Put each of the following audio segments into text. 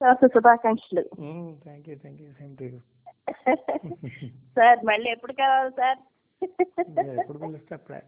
సంవత్సర శుభాకాంక్షలు thank you thank you same to you sir మళ్ళీ ఎప్పుడు కావాలి సార్ ఎప్పుడు పిలుస్తే అప్పుడే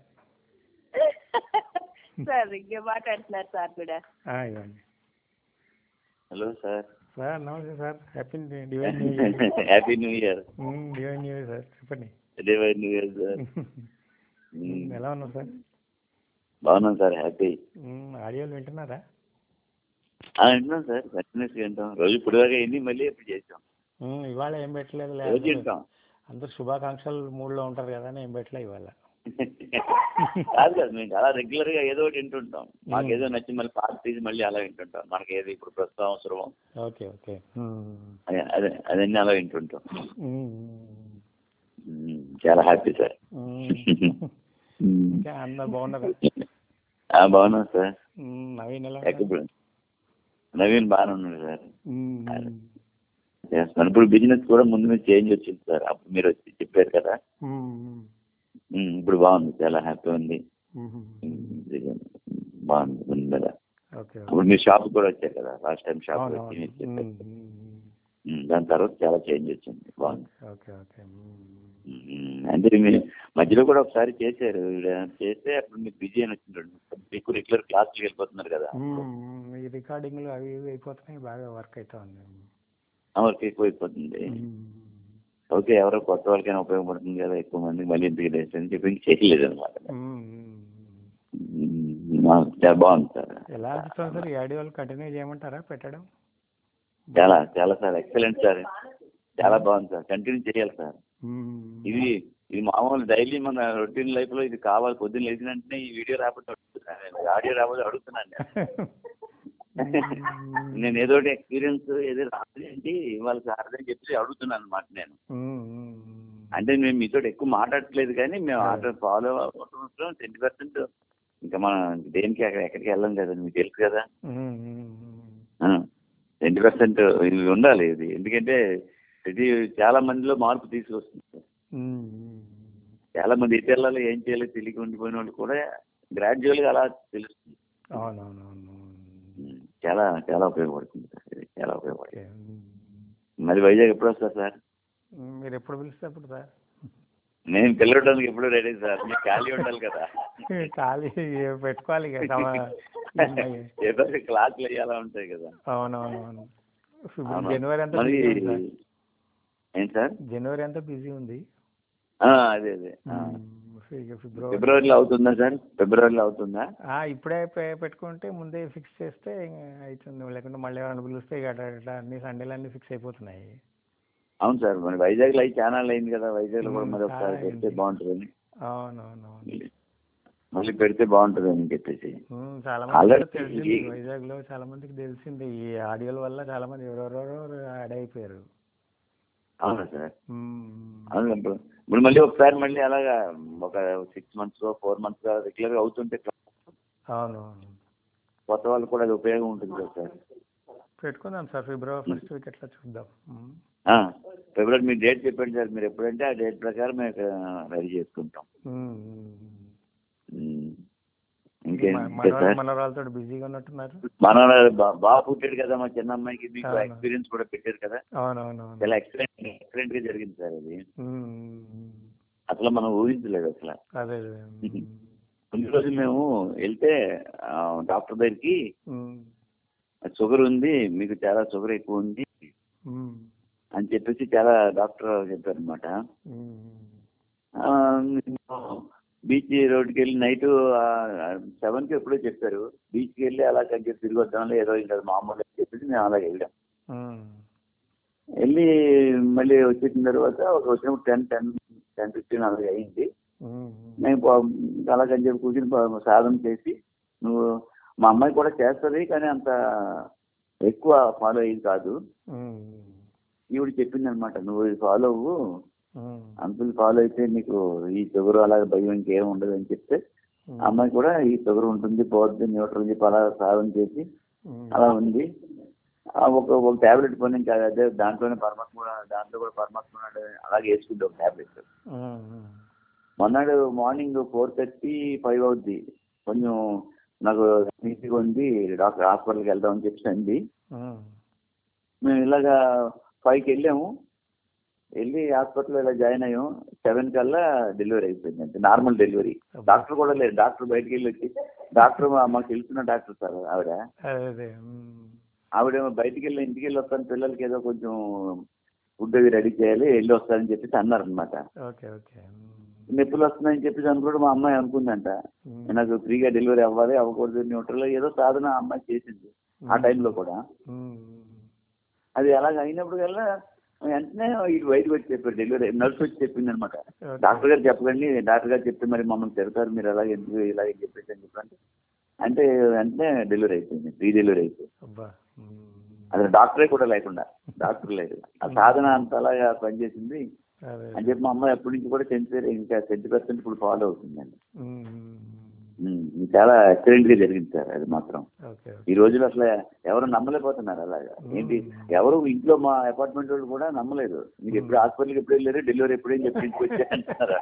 సార్ ఇంకే మాట్లాడుతున్నారు సార్ కూడా ఆ, ఇవ్వండి హలో సార్ సార్ నమస్తే sir happy divine new year happy new year divine new year sir చెప్పండి డివైన్ న్యూ ఇయర్ సార్ ఎలా ఉన్నారు సార్ బాగున్నాం సార్ హ్యాపీ ఆడియోలు వింటున్నారా వింటున్నాం సార్ కంటిన్యూస్ వింటాం రోజు ఇప్పుడు దాకా అయింది మళ్ళీ ఎప్పుడు చేస్తాం ఉమ్, ఇవాళ ఏం పెట్టలేదు రోజు వింటాం అందరు శుభాకాంక్షలు మూడ్లో ఉంటారు కదా అని ఏం పెట్టలే ఇవాళ కాదు కదా మేము చాలా రెగ్యులర్ గా ఏదో ఒకటి వింటుంటాం మాకు ఏదో నచ్చి మళ్ళీ పాత తీసి మళ్ళీ అలా వింటుంటాం మనకి ఏది ఇప్పుడు ప్రస్తుతం అవసరం ఓకే ఓకే ఉమ్. అదే అదే అదన్నీ అలా వింటుంటాం ఉమ్. ఉమ్, చాలా హ్యాపీ సార్ ఉమ్. ఇంకా అందరు బాగున్నారు ఆ, బాగున్నాం సార్ ఉమ్, నవీన్ ఎలా ఎక్కడ నవీన్ బాగానే ఉన్నాడు సార్ ఉన్నారు? చేస్తున్నాను ఇప్పుడు బిజినెస్ కూడా ముందు మీద చేంజ్ వచ్చింది సార్ అప్పుడు మీరు వచ్చి చెప్పారు కదా ఉమ్, ఉమ్, ఉమ్, ఇప్పుడు బాగుంది చాలా హ్యాపీ ఉంది ఉమ్, ఉమ్. ఉమ్, బాగుంది ముందు మీద ఓకే ఇప్పుడు మీరు షాప్ కూడా వచ్చారు కదా లాస్ట్ టైం షాప్ అవును వచ్చి అవును మీరు చెప్పారు ఉమ్, ఉమ్, ఉమ్, దాని తర్వాత చాలా చేంజ్ వచ్చింది బాగుంది ఓకే ఓకే ఉమ్. ఉమ్, అంటే మీరు మధ్యలో కూడా ఒకసారి చేశారు ఈవిడ. చేస్తే అప్పుడు మీకు బిజీ అని వచ్చింది మీకు రెగ్యులర్ క్లాస్కి వెళ్ళిపోతున్నారు కదా ఉమ్, ఉమ్, ఈ రికార్డింగ్లు అవి ఇవి అయిపోతున్నాయి బాగా వర్క్ అవుతా ఉంది వర్క్ ఎక్కువ అయిపోతుంది ఉమ్, ఓకే ఎవరో కొత్త వాళ్ళకైనా ఉపయోగపడుతుంది కదా ఎక్కువ మంది మళ్ళీ ఎందుకు లేసి అని చెప్పి ఇంక చేయలేదు అనమాట ఉమ్, ఉమ్. చాలా బాగుంది సార్ ఎలా అనిపిస్తుంది సార్ ఈ ఆడియోలు కంటిన్యూ చేయమంటారా పెట్టడం చాలా చాలా సార్ ఎక్సలెంట్ సార్ చాలా బాగుంది సార్ కంటిన్యూ చేయాలి సార్ ఉమ్, ఇది ఇది మామూలు డైలీ మన రొటీన్ లైఫ్ లో ఇది కావాలి పొద్దున్న లేచిన వెంటనే ఈ వీడియో రాకపోతే అడుగుతున్నాను ఆడియో రాకపోతే అడుగుతున్నాను నేను. నేను ఏదో ఒకటి ఎక్స్పీరియన్స్ ఏదో రాదు ఏంటి ఇవాళ సార్ అని చెప్పి అడుగుతున్నాను అనమాట నేను ఉమ్, ఉమ్, అంటే మేము మీతో ఎక్కువ మాట్లాడట్లేదు కానీ మేము ఆర్డర్ ఫాలో అవుతున్నాం టెన్ పర్సెంట్ ఇంకా మనం దేనికి అక్కడ ఎక్కడికి వెళ్ళాం కదా మీకు తెలుసు కదా ఉమ్, ఉమ్, ట్వంటీ పర్సెంట్ ఇది ఉండాలి ఇది ఎందుకంటే ఇది చాలా మందిలో మార్పు తీసుకొస్తుంది ఉమ్, ఉమ్. చాలా మంది ఎటు వెళ్ళాలి ఏం చేయాలో తెలియక ఉండిపోయిన వాళ్ళు కూడా గ్రాడ్యువల్ గా అలా తెలుస్తుంది అవునవునవును ఉమ్, చాలా చాలా ఉపయోగపడుతుంది సార్ ఇది చాలా ఉపయోగపడుతుంది ఓకే ఉమ్. మరి వైజాగ్ ఎప్పుడు వస్తారు సార్ ఉమ్, మీరు ఎప్పుడు పిలిస్తే అప్పుడు సార్ నేను పిల్లడానికి ఎప్పుడు రెడీ సార్ మీకు ఖాళీ ఉండాలి కదా ఖాళీ పెట్టుకోవాలి ఇక సమ- ఏదో క్లాసులు అయ్యేలా ఉంటాయి కదా అవునవునవును ఇప్పుడు అవునా? జనవరి అంతా మరి బిజీ ఉంది సార్ ఏంటి సార్ జనవరి అంతా బిజీ ఉంది ఆ, అదే అదే ఆ. ఉమ్, ఇక ఫిబ్రవరి ఫిబ్రవరిలో అవుతుందా సార్ ఫిబ్రవరిలో అవుతుందా ఆ, ఇప్పుడే పె- పెట్టుకుంటే ముందే ఫిక్స్ చేస్తే ఇంకా అవుతుంది లేకుంటే మళ్ళీ ఎవరైనా పిలిస్తే ఇక అట్లా ఇట్లా అన్ని సండేలు అన్ని ఫిక్స్ అయిపోతున్నాయి అవును సార్ మరి వైజాగ్లో అయి ఛానల్ అయింది కదా వైజాగ్లో కూడా మరి ఒకసారి చాలా పెడితే అయింది. బాగుంటుందని అవునవునవును మళ్ళీ పెడితే బాగుంటుందని చెప్పేసి ఉమ్, చాలా Already మంది తెలిసింది ఈ- వైజాగ్ లో చాలా మందికి తెలిసింది ఈ ఆడియోల వల్ల చాలా మంది ఎవరెవరో యాడ్ అయిపోయారు అవునా సార్ ఉమ్, అవును ఇప్పుడు ఇప్పుడు మళ్ళీ ఒకసారి మళ్ళీ అలాగా ఒక సిక్స్ మంత్స్ ఫోర్ మంత్స్ రెగ్యులర్గా అవుతుంటే అవునవును కొత్త వాళ్ళకి కూడా అది ఉపయోగం ఉంటుంది కదా సార్ పెట్టుకుందాం సార్ ఫిబ్రవరి ఫస్ట్ వీక్ ఎట్లా చూద్దాం ఉమ్, ఆ, ఫిబ్రవరి మీ డేట్ చెప్పండి సార్ మీరు ఎప్పుడంటే ఆ డేట్ ప్రకారం మేము రెడీ చేసుకుంటాం ఉమ్, ఉమ్. ఉమ్. ఇంకేం మన- ఇంకా మనవాళ్ళు సార్ మనవరాలతో బిజీగా ఉన్నట్టున్నారు మన బాగా పుట్టాడు కదా మా చిన్న అమ్మాయికి మీకు అవును. ఎక్స్పీరియన్స్ కూడా పెట్టారు కదా అవునవునవును చాలా ఎక్సలెంట్ ఎక్సలెంట్ గా జరిగింది సార్ అది ఉమ్, ఉమ్, ఉమ్. అసలు మనం ఊహించలేదు అసలు అదే అదే ఉమ్, కొన్ని రోజులు మేము వెళ్తే ఆ, డాక్టర్ దగ్గరికి ఉమ్, షుగర్ ఉంది మీకు చాలా షుగర్ ఎక్కువ ఉంది ఉమ్, అని చెప్పేసి చాలా డాక్టర్ చెప్పారు అనమాట ఉమ్, బీచ్ రోడ్డుకి వెళ్ళి నైట్ సెవెన్కి ఎప్పుడో చెప్పారు బీచ్కి వెళ్ళి అలా కొంచెం తిరిగి వద్దాంలే ఏదో ఇంకా మామూలు అని చెప్పేసి మేము అలా వెళ్ళాం ఉమ్, వెళ్ళి మళ్ళీ వచ్చేసిన తర్వాత ఒక వచ్చినప్పుడు టెన్ టెన్ టెన్ ఫిఫ్టీన్ అలాగే అయింది ఉమ్, నేను పా- అలా అని చెప్పి కూర్చుని పా- సాధన చేసి నువ్వు మా అమ్మాయి కూడా చేస్తుంది కానీ అంత ఎక్కువ ఫాలో అయ్యేది కాదు ఉమ్, ఈవిడ చెప్పింది అనమాట నువ్వు ఫాలో అవ్వు ఉమ్, అంకుల్ ఫాలో అయితే నీకు ఈ షుగర్ అలాగే భయం ఇంకేం ఉండదు అని చెప్తే ఉమ్, ఆ అమ్మాయి కూడా ఈ షుగర్ ఉంటుంది పోద్ది న్యూట్రల్ చెప్పి అలా సాధన చేసి ఉమ్, అలా ఉంది ఆ ఒక ఒక టాబ్లెట్ కొని ఇంకా అదే దాంట్లోనే పరమాత్మ కూడా దాంట్లో కూడా పరమాత్మ ఉన్నాడు. అలాగే వేసుకుంటే ఒక టాబ్లెట్ ఉమ్, ఉమ్. మొన్నాడు మార్నింగ్ ఫోర్ థర్టీ ఫైవ్ అవుద్ది కొంచెం నాకు నీట్గా ఉంది డాక్టర్ హాస్పిటల్కి వెళ్దామని చెప్పి అంది ఉమ్, మేము ఇలాగా ఫైవ్కి వెళ్ళాము వెళ్ళి హాస్పిటల్లో ఇలా జాయిన్ అయ్యాం సెవెన్ కల్లా డెలివరీ అయిపోయింది అంటే నార్మల్ డెలివరీ డాక్టర్ కూడా లేదు డాక్టర్ బయటికి వెళ్ళి వచ్చి డాక్టర్ మా- మాకు తెలిసిన డాక్టర్ సార్ ఆవిడ అదే అదే ఉమ్. ఆవిడ బయటికి వెళ్ళి ఇంటికి వెళ్ళి వస్తాను పిల్లలకి ఏదో కొంచెం ఫుడ్ అవి రెడీ చేయాలి వెళ్ళి వస్తానని చెప్పేసి అన్నారనమాట ఓకే ఓకే ఉమ్. నొప్పులు వస్తున్నాయని చెప్పేసి అనుకుంటే మా అమ్మాయి అనుకుందంట ఉమ్. నాకు ఫ్రీగా డెలివరీ అవ్వాలి అవ్వకూడదు న్యూట్రల్ ఏదో సాధన ఆ అమ్మాయి చేసింది ఆ టైంలో కూడా ఉమ్. అది అలాగ అయినప్పుడు కల్లా వెంటనే ఇటు బయటకు వచ్చి చెప్పారు డెలివరీ నర్స్ వచ్చి చెప్పింది అనమాట ఓకే. డాక్టర్ గారు చెప్పకండి డాక్టర్ గారు చెప్తే మరి మమ్మల్ని తిడతారు మీరు అలాగే ఎందుకు ఇలాగ చెప్పేసి అని చెప్పండి అంటే వెంటనే డెలివరీ అయిపోయింది ఫ్రీ డెలివరీ అయిపోయింది అబ్బా ఉమ్. అసలు డాక్టరే కూడా లేకుండా డాక్టర్ లేదు ఆ సాధన అంత అలాగా పనిచేసింది అదే అని చెప్పి మా అమ్మాయి ఎప్పటి నుంచి కూడా సెంచరీ ఇంకా సెంటీ పర్సెంట్ ఇప్పుడు ఫాలో అవుతుందండి ఉమ్. ఉమ్, ఇది చాలా ఎక్సలెంట్ గా జరిగింది సార్ అది మాత్రం ఓకే ఓకే ఈ రోజుల్లో అసలు ఎవరు నమ్మలేకపోతున్నారు అలాగా ఏంటి ఎవరు ఇంట్లో మా అపార్ట్మెంట్ వాళ్ళు కూడా నమ్మలేదు మీరు ఎప్పుడు హాస్పిటల్కి ఎప్పుడు వెళ్ళారు డెలివరీ ఎప్పుడేం చెప్పి ఇంటికి వచ్చి అంటున్నారు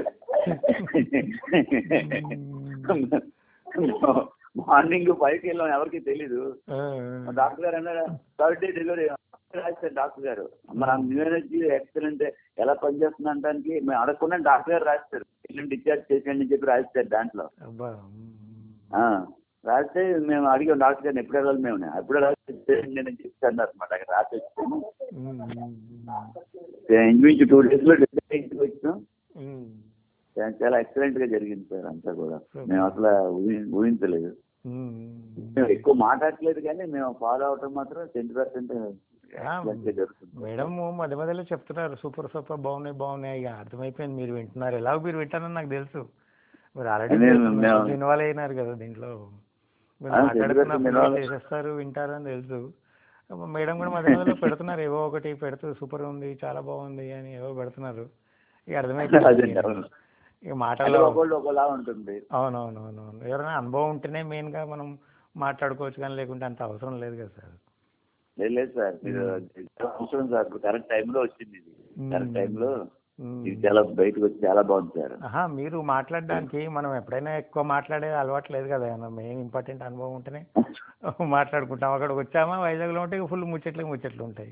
మార్నింగ్ ఫైవ్కి వెళ్ళాం ఎవరికి తెలీదు ఆ, మా డాక్టర్ గారు అన్నారు థర్డ్ డే డెలివరీ రాశారు డాక్టర్ గారు మరి ఆ న్యూ ఎనర్జీ ఎక్సలెంట్ ఎలా పనిచేస్తుంది అనడానికి మేము అడగకుండా డాక్టర్ గారు రాస్తారు ఎల్లుండి డిశ్చార్జ్ చేసేయండి అని చెప్పి రాస్తారు దాంట్లో అబ్బా ఉమ్. ఆ, రాస్తే మేము అడిగాం డాక్టర్ గారిని ఎప్పుడు వెళ్ళాలి మేము ఎప్పుడు రాసేయండి అని చెప్పి అన్నారు అనమాట అక్కడ రాసి వచ్చాము ఉమ్. ఉమ్. ఇంచుమించు టూ డేస్ లో డెలివరీ ఇంటికి వచ్చాం ఉమ్. చా- చాలా ఎక్సలెంట్ గా జరిగింది సార్ అంతా కూడా మేము అసలు ఊహి- ఊహించలేదు ఉమ్. మేము ఎక్కువ మాట్లాడట్లేదు కానీ మేము ఫాలో అవటం మాత్రం టెన్ పర్సెంట్ జరుగుతుంది మేడం మధ్య మధ్యలో చెప్తున్నారు సూపర్ సూపర్ బాగున్నాయి బాగున్నాయి ఇక అర్థమైపోయింది మీరు వింటున్నారు ఎలాగో మీరు వింటారని నాకు తెలుసు మీరు ఆల్రెడీ నేను- మేము- ఇన్వాల్వ్ అయినారు కదా దీంట్లో మీరు ఆ, మాట్లాడుతున్నప్పుడు ఎందుకంటే మీరు చేసేస్తారు వింటారని తెలుసు మేడం కూడా మధ్య మధ్యలో పెడుతున్నారు ఏవో ఒకటి పెడుతూ సూపర్ ఉంది చాలా బాగుంది అని ఏవో పెడుతున్నారు ఇక అదే అర్థమైపోయింది అవును. ఇక అంటే మాటల్లో ఒకళ్ళు ఒకలా ఉంటుంది అవునవునవునవును ఎవరైనా అనుభవం ఉంటేనే మెయిన్గా మనం మాట్లాడుకోవచ్చు కానీ లేకుంటే అంత అవసరం లేదు కదా సార్ లేదు లేదు సార్ మీరు చాలా అవసరం సార్ ఇప్పుడు కరెక్ట్ టైంలో వచ్చింది ఇది కరెక్ట్ టైంలో మ్మ్. ఇది చాలా బయటకు వచ్చి చాలా బాగుంది సార్ ఆహా మీరు మాట్లాడడానికి మనం ఎప్పుడైనా ఎక్కువ మాట్లాడే అలవాటు లేదు కదా మెయిన్ ఇంపార్టెంట్ అనుభవం ఉంటేనే మాట్లాడుకుంటాం అక్కడికి వచ్చామా వైజాగ్లో ఉంటే ఫుల్ ముచ్చట్లు ముచ్చట్లు ఉంటాయి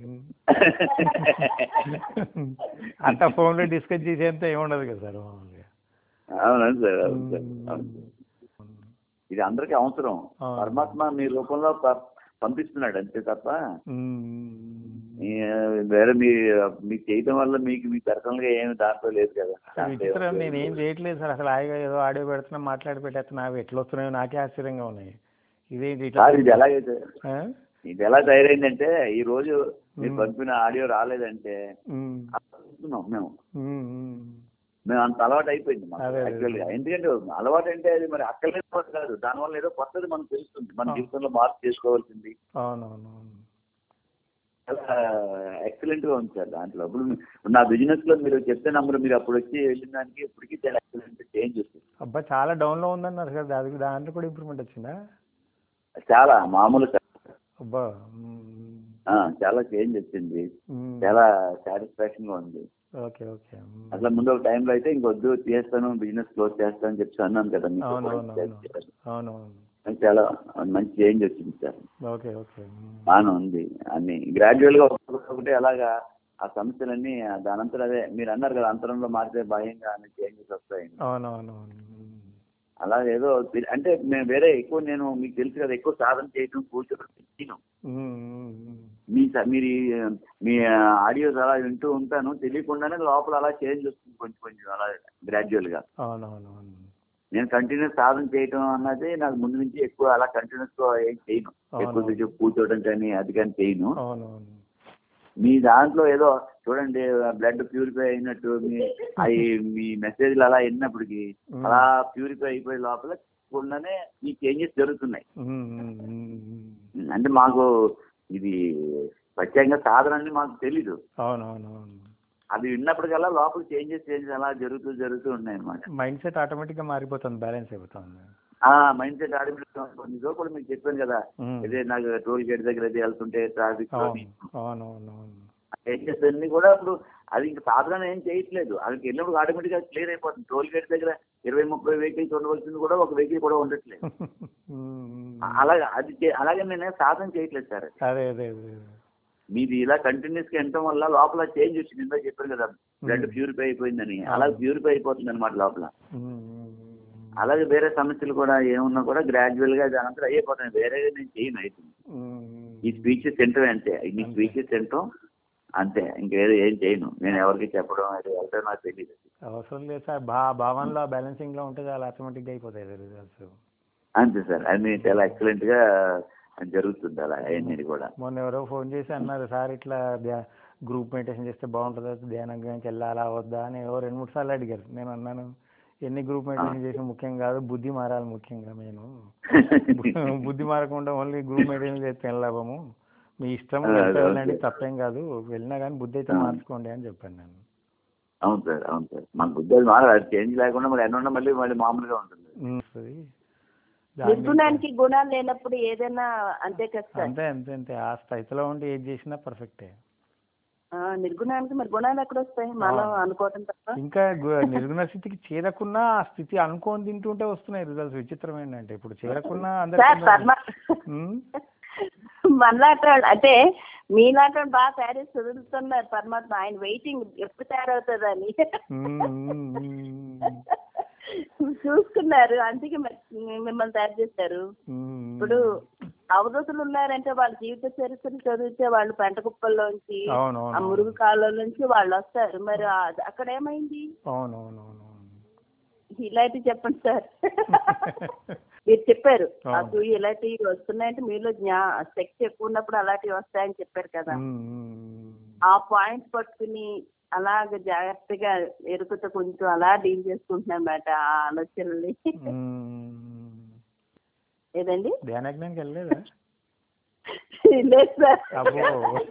అంత ఫోన్లో డిస్కస్ చేసేంత ఏముండదు కదా సార్ మామూలుగా అవునండి సార్ అవును సార్ అవును. ఇది అందరికీ అవసరం ఆ. పరమాత్మ మీ రూపంలో ప- పంపిస్తున్నాడు అంతే తప్ప మ్మ్. ఈ- వేరే మీ మీకు చేయడం వల్ల మీకు మీ పర్సనల్ గా ఏమి దాంట్లో లేదు కదా విచిత్రం నేను ఏం చేయట్లేదు సార్ అసలు హాయిగా ఏదో ఆడియో పెడుతున్నా మాట్లాడి పెట్టేస్తున్నా అవి ఎట్లా వస్తున్నాయో నాకే ఆశ్చర్యంగా ఉన్నాయి ఇదేంటి ఇట్లా సార్ ఇది ఎలాగైతే ఆ? ఇది ఎలా తయారైందంటే ఈ రోజు మీరు మ్మ్. పంపిన ఆడియో రాలేదంటే మ్మ్. అలా చూస్తున్నాం మేము మ్మ్. మ్మ్. మేము అంత అలవాటు అయిపోయింది మాకు అదే, అదే. యాక్చువల్ గా ఎందుకంటే అలవాటు అంటే అది మరి అక్కర్లేదు కూడా కాదు దానివల్ల ఏదో కొత్తది మనకు తెలుస్తుంది మన ఆ. జీవితంలో మార్పు చేసుకోవాల్సింది అవునవునవును చాలా ఎక్సలెంట్ గా ఉంది సార్ దాంట్లో ఇప్పుడు మీ- ఇప్పుడు నా బిజినెస్ లో మీరు చెప్తే నమ్మరు మీరు అప్పుడు వచ్చి వెళ్ళిన దానికి ఇప్పటికీ చాలా ఎక్సలెంట్ చేంజ్ వస్తుంది అబ్బా చాలా డౌన్లో ఉందన్నారు సార్ దానికి దాంట్లో కూడా ఇంప్రూవ్మెంట్ వచ్చిందా చాలా మామూలు కాదు. అబ్బా మ్మ్. ఆ, చాలా చేంజ్ వచ్చింది మ్మ్. చాలా సాటిస్ఫాక్షన్ గా ఉంది ఓకే ఓకే మ్మ్. అట్లా ముందు ఒక టైంలో అయితే ఇంకొద్దు చేస్తాను బిజినెస్ క్లోజ్ చేస్తాను అని చెప్పి అన్నాను కదా మీకు. అవునవునవును అవునవును చాలా మంచి చేంజ్ వచ్చింది సార్ ఓకే ఓకే మ్మ్. బాగానే ఉంది అన్ని గ్రాడ్యువల్ గా ఒకటి అలాగా ఆ సమస్యలన్నీ దానంతరం అదే మీరు అన్నారు కదా అంతరంలో మారితే భయంగా అన్ని చేంజెస్ వస్తాయి అవునవునవును మ్మ్. అలా ఏదో తెలి- అంటే మేము వేరే ఎక్కువ నేను మీకు తెలుసు కదా ఎక్కువ సాధన చేయడం కూర్చోడం చేయను. మ్మ్. మ్మ్. మీ స- మీరు ఈ- మీ ఆడియోస్ అలా వింటూ ఉంటాను తెలియకుండానే లోపల అలా చేంజ్ వస్తుంది కొంచెం కొంచెం అలా గ్రాడ్యువల్ గా అవునవునవును నేను కంటిన్యూస్ సాధన చేయడం అన్నది నాకు ముందు నుంచి ఎక్కువ అలా కంటిన్యూస్ గా ఏం చేయను ఎక్కువ అవును. సేపు కూర్చోవడం కానీ అది కానీ చేయను అవునవును మీ దాంట్లో ఏదో చూడండి బ్లడ్ ప్యూరిఫై అయినట్టు మీ అవి మీ మెసేజ్లు అలా విన్నప్పటికి మ్మ్. అలా ప్యూరిఫై అయిపోయే లోపల కూడానే ఈ చేంజెస్ జరుగుతున్నాయి మ్మ్. మ్మ్. మ్మ్. మ్మ్. అంటే మాకు ఇది ప్రత్యేకంగా సాధన అని మాకు తెలీదు అవునవునవును అది విన్నప్పటికల్లా లోపల చేంజెస్ చేంజెస్ అలా జరుగుతూ జరుగుతూ ఉన్నాయి అనమాట మైండ్ సెట్ ఆటోమేటిక్గా మారిపోతుంది బ్యాలెన్స్ అయిపోతుంది ఆ మైండ్ సెట్ ఆడిపోతుంది నిజం కూడా మీకు చెప్పాను కదా మ్మ్. ఇదే నాకు టోల్ గేట్ దగ్గర అది వెళ్తుంటే ట్రాఫిక్ అవును అవునవునవును చేంజెస్ అన్ని కూడా ఇప్పుడు అది ఇంకా సాధారణ ఏం చేయట్లేదు అక్కడికి వెళ్ళినప్పుడు ఆటోమేటిక్ గా క్లియర్ అయిపోతుంది టోల్ గేట్ దగ్గర ఇరవై ముప్పై వెహికల్స్ ఉండవలసింది కూడా ఒక వెహికల్ కూడా ఉండట్లేదు మ్మ్. అలాగే అది చే- అలాగే నేను సాధన చేయట్లేదు సార్ అదే అదే అదే మీది ఇలా కంటిన్యూస్ గా వినటం వల్ల లోపల చేంజ్ వచ్చింది ఇందా చెప్పారు కదా బ్లడ్ ప్యూరిఫై అయిపోయిందని అలా ప్యూరిఫై అయిపోతుంది అనమాట లోపల అలాగే వేరే సమస్యలు కూడా ఏమున్నా కూడా గ్రాడ్యువల్ గా దాని అంతా అయిపోతాయి వేరే నేను చేయను అయితే ఈ స్పీచెస్ తింటాం అంతే ఈ స్పీచెస్ తింటాం అంతే ఇంకేదో ఏం చేయను నేను ఎవరికి చెప్పడం అది వెళ్తాం నాకు తెలియదు అవసరం లేదు సార్ బా భావనలో బ్యాలెన్సింగ్ లో ఉంటే చాలా ఆటోమేటిక్ గా అయిపోతాయి రిజల్ట్స్ అంతే సార్ అది చాలా ఎక్సలెంట్ గా జరుగుతుంది అలా అవన్నీ కూడా మొన్న ఎవరో ఫోన్ చేసి అన్నారు సార్ ఇట్లా ధ్యా- గ్రూప్ మెడిటేషన్ చేస్తే బాగుంటుందా ధ్యానంగానికి వెళ్ళాలా వద్దా అని ఎవరో రెండు మూడు సార్లు అడిగారు నేను అన్నాను ఎన్ని గ్రూప్ మెడిటేషన్ చేసి ముఖ్యం కాదు బుద్ధి మారాలి ముఖ్యంగా నేను బుద్ధి మారకుండా ఓన్లీ గ్రూప్ మెడిటేషన్ చేస్తే ఏం లాభము మీ ఇష్టం అదే, వెళ్తే అదే. వెళ్ళండి తప్పేం కాదు వెళ్ళినా కానీ బుద్ధి అయితే మార్చుకోండి అని చెప్పాను నేను అవును సార్ అవును సార్ మన బుద్ధి అది మారాలి అది చేంజ్ లేకుండా మరి ఎన్ని ఉన్నా మళ్ళీ మళ్ళీ మామూలుగా ఉంటుంది ఉమ్, వస్తది. దాన్ని నిర్గుణానికి గుణాలు లేనప్పుడు ఏదైనా అంతే కదా సార్ అంతే అంతే అంతే ఆ స్థితిలో ఉండి ఏది చేసినా పర్ఫెక్టే ఆ, నిర్గుణానికి మరి గుణాలు ఎక్కడ వస్తాయి మనం అనుకోవటం తప్ప ఇంకా గు- నిర్గుణ స్థితికి చేరకున్నా ఆ స్థితి అనుకోని తింటుంటే వస్తున్నాయి రిజల్ట్స్ విచిత్రం ఏంటంటే ఇప్పుడు చేరకున్నా సార్ అందరికీ పర్మ ఉమ్, మనలాంటి వాళ్ళు అంటే మీలాంటి వాళ్ళు బాగా తయారు చదువుతున్నారు పరమాత్మ ఆయన వెయిటింగ్ ఎప్పుడు తయారవుతుందని ఉమ్, ఉమ్, ఉమ్, చూసుకున్నారు అందుకే మరి మిమ్మల్ని తయారు చేశారు ఉమ్, ఇప్పుడు అవధతులు ఉన్నారంటే వాళ్ళ జీవిత చరిత్రలు చదివితే వాళ్ళు పెంట కుప్పల్లోంచి అవును ఆ అవును మురుగు కాలువ నుంచి వాళ్ళు వస్తారు మరి ఆ- అక్కడ ఏమైంది అవును అవును అవును అవును. ఇలాంటివి చెప్పండి సార్ మీరు చెప్పారు అవును. నాకు ఇలాంటివి వస్తున్నాయంటే మీలో జ్ఞా శక్తి ఎక్కువ ఉన్నప్పుడు అలాంటివి వస్తాయని చెప్పారు కదా ఉమ్, ఉమ్, ఆ పాయింట్ పట్టుకుని అలాగ జాగ్రత్తగా ఎరుకుతో కొంచెం అలా డీల్ చేసుకుంటున్నమాట ఆ ఆలోచనల్ని ఉమ్. ఏదండి ధ్యానజ్ఞానికి వెళ్ళలేదా లేదు సార్ అబ్బో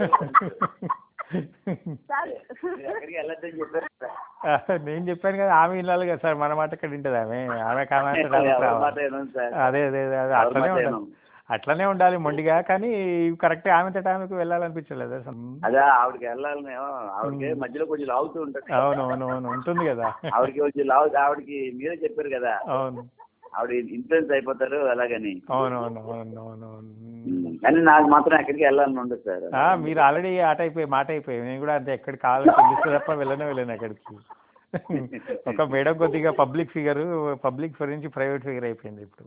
సార్ మీరు ఎక్కడికి వెళ్ళొద్దని చెప్పారు సార్. నేను చెప్పాను కదా ఆమె వెళ్ళాలి కదా సార్ మన మాట ఎక్కడ వింటది ఆమె ఆమె కామెంట్ ఎవరి మాట వినను సార్. అదే అదే అదే అదే ఎవరి అట్లనే మాట ఉండాలి వినను. అట్లనే ఉండాలి మొండిగా కానీ కరెక్ట్ ఆమె ఆమెకు వెళ్ళాలనిపించలేదు అసలు అదే ఆవిడకి వెళ్ళాలని ఆవిడకి మధ్యలో కొంచెం లాగుతూ ఉంటుంది అవును అవును అవును ఉంటుంది కదా ఆవిడకి కొంచెం లాగు ఆవిడకి మీరే చెప్పారు కదా అవును ఆవిడ ఇన్ఫ్లుయెన్స్ అయిపోతారు అలాగని అవును అవును అవును అవును అవును కానీ నాకు మాత్రం ఎక్కడికి వెళ్ళాలని ఉండదు సార్ ఆ, మీరు ఆల్రెడీ ఆట అయిపోయి మాట అయిపోయి నేను కూడా అంతే ఎక్కడికి కావాలని పిలిస్తే తప్ప వెళ్ళనే వెళ్ళాను ఎక్కడికి ఒక మేడం కొద్దిగా పబ్లిక్ ఫిగర్ పబ్లిక్ ఫిగర్ నుంచి ప్రైవేట్ ఫిగర్ అయిపోయింది ఇప్పుడు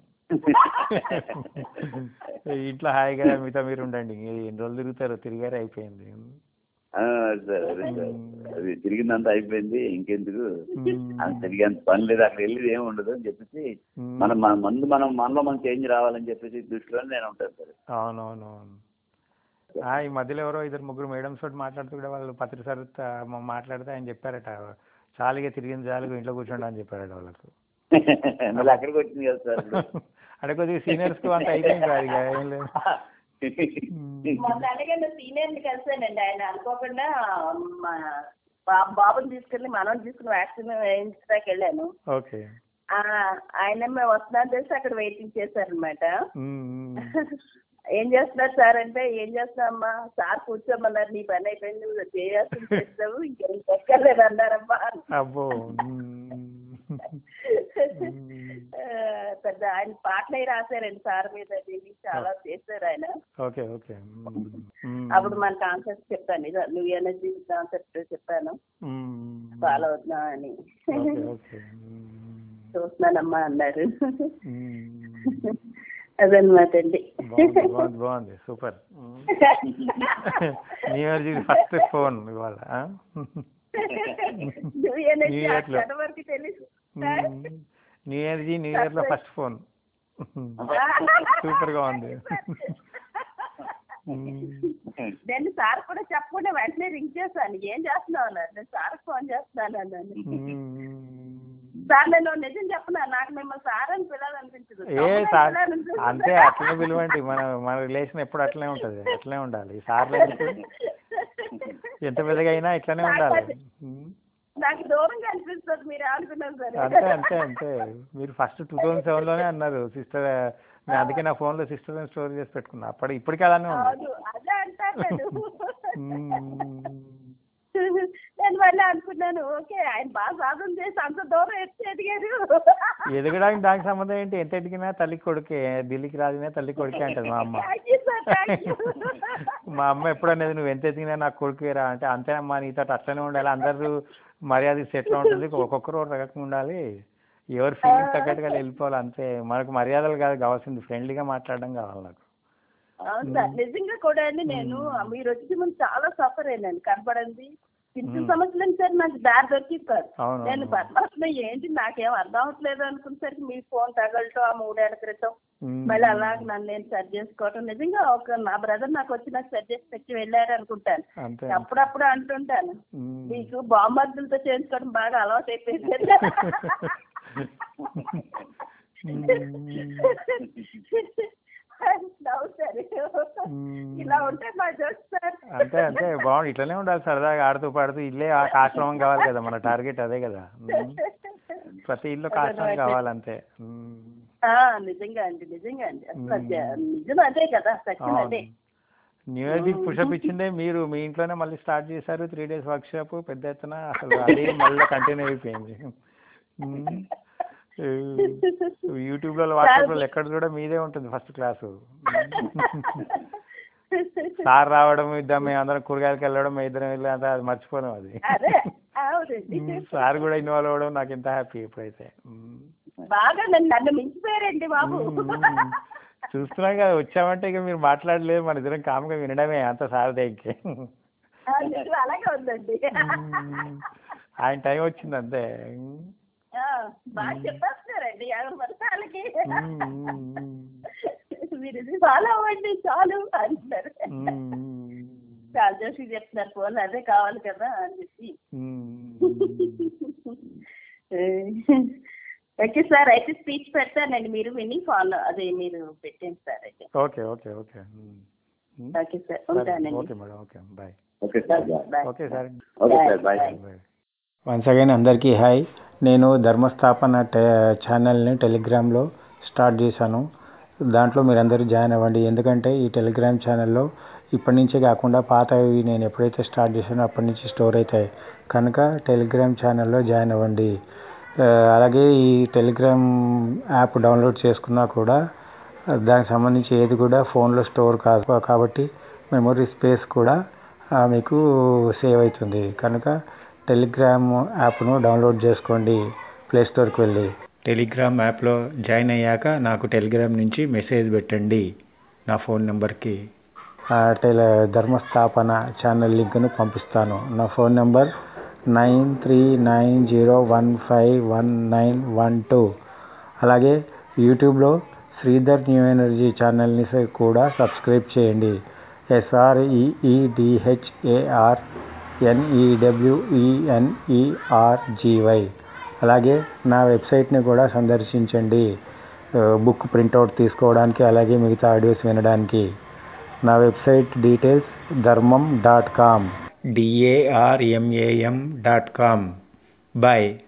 ఇంట్లో హాయిగా మీతో మీరు ఉండండి ఎన్ని రోజులు తిరుగుతారో తిరిగారే అయిపోయింది ఆ, సార్ అదే సార్ అది తిరిగిందంతా అయిపోయింది ఇంకెందుకు మ్మ్. అది తిరిగేంత పని లేదు అక్కడ వెళ్ళి ఏమి ఉండదు అని చెప్పేసి మ్మ్. మనం మన ముందు మనం మనలో మనం చేంజ్ రావాలని చెప్పేసి దృష్టిలో నేను ఉంటాను సార్ అవునవును అవును ఆ, ఈ మధ్యలో ఎవరో ఇద్దరు ముగ్గురు మేడమ్స్ తోటి మాట్లాడుతూ కూడా వాళ్ళు పత్రి సార్ మాట్లాడితే ఆయన చెప్పారట చాలుగా తిరిగింది చాలుగా ఇంట్లో కూర్చోండి అని చెప్పారట వాళ్ళకు మళ్ళీ అక్కడికి వచ్చింది కదా సార్ ఇప్పుడు. అంటే కొద్దిగా సీనియర్స్ కు అంత అయిపోయింది సార్ ఇక ఏం లేదు మొన్న అడిగిన సీనియర్ని కలిసానండి ఆయన అనుకోకుండా మా బా- బాబుని తీసుకెళ్ళి మనం తీసుకుని వ్యాక్సిన్ వేయించడానికి వెళ్ళాను ఓకే ఆ, ఆయన మేము వస్తున్నాను తెలిసి అక్కడ వెయిటింగ్ చేశారనమాట ఏం చేస్తున్నారు సార్ అంటే ఏం చేస్తున్నామ్మా సార్ కూర్చోమన్నారు నీ పని అయిపోయింది నువ్వు చేయాల్సింది చేస్తావు ఇంకేం ఎక్కర్లేదు అన్నారమ్మా అబ్బో ఆ, పెద్ద ఆయన పాటలు అవి రాశారండి సార్ మీద దీన్ని చాలా చేశారు ఆయన ఓకే ఓకే అప్పుడు మన కాన్సెప్ట్ చెప్పాను ఇదో నువ్వు ఎనర్జీ కాన్సెప్ట్ చెప్పాను ఫాలో అవుతున్నా అని ఓకే ఓకే చూస్తున్నానమ్మా అన్నారు అదనమాట అండి బాగుంది బాగుంది బాగుంది super new year first phone ఇవాళ ఆ? నువ్వు ఎనర్జీ New Year లో. అక్కడ వరకు తెలుసు న్యూ ఇయర్ జీ న్యూ ఇయర్ లో ఫస్ట్ ఫోన్ సూపర్ గా ఉంది నేను సార్ కూడా చెప్పకుండా వెంటనే రింగ్ చేశాను ఏం చేస్తున్నావు అన్నారు నేను సార్ ఫోన్ చేస్తున్నాను అన్నాను సార్ నేను నిజం చెప్పనా నాకు మిమ్మల్ని సార్ అని పిల్లలనిపించదు ఏ సార్ అంతే అట్లనే పిలవండి మన మన రిలేషన్ ఎప్పుడు అట్లనే ఉంటది అట్లనే ఉండాలి సార్లు ఎందుకు? ఎంత పెద్దగా అయినా ఇట్లనే ఉండాలి ఉమ్. నాకు దూరంగా అనిపిస్తుంది మీరు అనుకున్నాను సరే అంతే అంతే అంతే మీరు ఫస్ట్ టూ థౌసండ్ సెవెన్ లోనే అన్నారు సిస్టర్ నేను అందుకే నా ఫోన్ లో సిస్టర్ అని స్టోర్ చేసి పెట్టుకున్నా అప్పుడు ఇప్పటికీ అలానే ఉంది అవును అదే అంటాను నేను ఉమ్. నేను మళ్ళీ అనుకున్నాను ఓకే ఆయన బాగా సాధన చేసి అంత దూరం ఎత్తి ఎదిగారు ఎదగడానికి దానికి సంబంధం ఏంటి ఎంత ఎదిగినా తల్లి కొడుకే ఢిల్లీకి రాజినా తల్లి కొడుకే అంటది మా అమ్మ thank you sir thank you మా అమ్మ ఎప్పుడు అనేది నువ్వు ఎంత ఎదిగినా నాకు కొడుకురా అంటే అంతేనమ్మా నీతో అట్లనే ఉండాలి అందరూ మర్యాద ఎట్లా ఉంటుంది ఒక్కొక్కరు ఒక రకంగా ఉండాలి ఎవరి ఫీలింగ్ తగ్గట్టుగా వెళ్ళిపోవాలి అంతే మనకు మర్యాదలు కాదు కావాల్సింది ఫ్రెండ్లీగా మాట్లాడడం కావాలి నాకు అవును సార్ నిజంగా కూడా అండి నేను మీరు వచ్చి ముందు చాలా సఫర్ అయ్యాను కనపడింది చిన్న సమస్యలు సార్ నాకు దారి దొరికింది కాదు అవును నేను పద్మాసనం ఏంటి నాకేం అర్థం అవట్లేదు అనుకునేసరికి మీ ఫోన్ తగలటం ఆ మూడేళ్ల క్రితం ఉమ్. మళ్ళీ అలాగ నన్ను నేను సరి చేసుకోవటం నిజంగా ఒక నా బ్రదర్ నాకు వచ్చి నాకు సరి చేసి పెట్టి వెళ్ళారు అనుకుంటాను అంతే అప్పుడప్పుడు అంటుంటాను ఉమ్. మీకు బాంబర్దులతో చేయించుకోవడం బాగా అలవాటు అయిపోయింది నవ్వుతారు ఉమ్. ఇలా ఉంటే మా జోక్ సార్ అంతే అంతే బాగుంది ఇట్లనే ఉండాలి సరదాగా ఆడుతూ పాడుతూ ఇల్లే ఆ ఆశ్రమం కావాలి కదా మన టార్గెట్ అదే కదా ఉమ్. ప్రతి ఇల్లు ఒక ఆశ్రమం కావాలంతే ఉమ్. ఆ, నిజంగా అండి నిజంగా అండి అసలు అది నిజం అదే కదా సత్యం అదే న్యూ ఇయర్ కి పుషప్ ఇచ్చిందే మీరు మీ ఇంట్లోనే మళ్ళీ స్టార్ట్ చేశారు త్రీ డేస్ వర్క్ షాప్ పెద్ద ఎత్తున అసలు అదే మళ్ళీ కంటిన్యూ అయిపోయింది యూట్యూబ్ లో వాట్సాప్ లో ఎక్కడ కూడా మీదే ఉంటుంది ఫస్ట్ క్లాసు సార్ రావడం ఇద్దాం మేము అందరం కూరగాయలకి వెళ్ళడం మేము ఇద్దరం వెళ్ళి అంతా అది మర్చిపోదాం అది అదే అవునండి సార్ కూడా ఇన్వాల్వ్ అవ్వడం నాకు ఎంత హ్యాపీ ఇప్పుడైతే ఉమ్. బాగా నన్ను నన్ను మించిపోయారండి బాబు ఉమ్. చూస్తున్నాం కదా వచ్చామంటే ఇక మీరు మాట్లాడలేదు మన ఇద్దరం కామ్గా వినడమే అంత సారదే ఇంకే ఆ, నిజం అలాగే ఉందండి ఉమ్. ఆయన టైం వచ్చింది అంతే ఆ, బాగా చెప్పేస్తున్నారండి యాభై వర్షాలకి ఉమ్. మీరు ఇది ఫాలో అవ్వండి చాలు అంటున్నారు ఉమ్. చాలా జోషి చెప్తున్నారు ఫోన్ అదే కావాలి కదా అని చెప్పి ఉమ్. ఓకే సార్ అయితే స్పీచ్ పెడతానండి మీరు విని ఫాలో అదే మీరు పెట్టండి సార్ అయితే ఓకే ఓకే ఓకే ఉమ్. ఉమ్. ఓకే సార్ సరే, ఉంటానండి okay madam okay bye okay sir bye bye okay sir okay sir bye once again అందరికీ హాయ్ నేను ధర్మస్థాపన టే ఛానల్ని టెలిగ్రామ్లో స్టార్ట్ చేశాను దాంట్లో మీరు అందరూ జాయిన్ అవ్వండి ఎందుకంటే ఈ టెలిగ్రామ్ ఛానల్లో ఇప్పటి నుంచే కాకుండా పాతవి నేను ఎప్పుడైతే స్టార్ట్ చేశానో అప్పటి నుంచి స్టోర్ అవుతాయి కనుక టెలిగ్రామ్ ఛానల్లో జాయిన్ అవ్వండి ఆ, అలాగే ఈ టెలిగ్రామ్ యాప్ డౌన్లోడ్ చేసుకున్నా కూడా దానికి సంబంధించి ఏది కూడా ఫోన్లో స్టోర్ కాదు కాబట్టి మెమొరీ స్పేస్ కూడా ఆ, మీకు సేవ్ అవుతుంది కనుక టెలిగ్రామ్ యాప్ను డౌన్లోడ్ చేసుకోండి ప్లే స్టోర్కి వెళ్ళి టెలిగ్రామ్ యాప్లో జాయిన్ అయ్యాక నాకు టెలిగ్రామ్ నుంచి మెసేజ్ పెట్టండి నా ఫోన్ నెంబర్కి టెలి ధర్మస్థాపన ఛానల్ లింక్ను పంపిస్తాను నా phone number nine three nine zero one five one nine one two అలాగే యూట్యూబ్లో శ్రీధర్ న్యూ ఎనర్జీ ఛానల్ని స- కూడా సబ్స్క్రైబ్ చేయండి ఎస్ఆర్ఈఈడిహెచ్ఏఆర్ ఎన్ఈడబ్ల్యూఈఎన్ఈఆర్జీవై అలాగే నా వెబ్సైట్ని కూడా సందర్శించండి ఆ, బుక్ ప్రింట్అవుట్ తీసుకోవడానికి అలాగే మిగతా ఆడియోస్ వినడానికి నా website details Dharmam dot com DARMAM dot com bye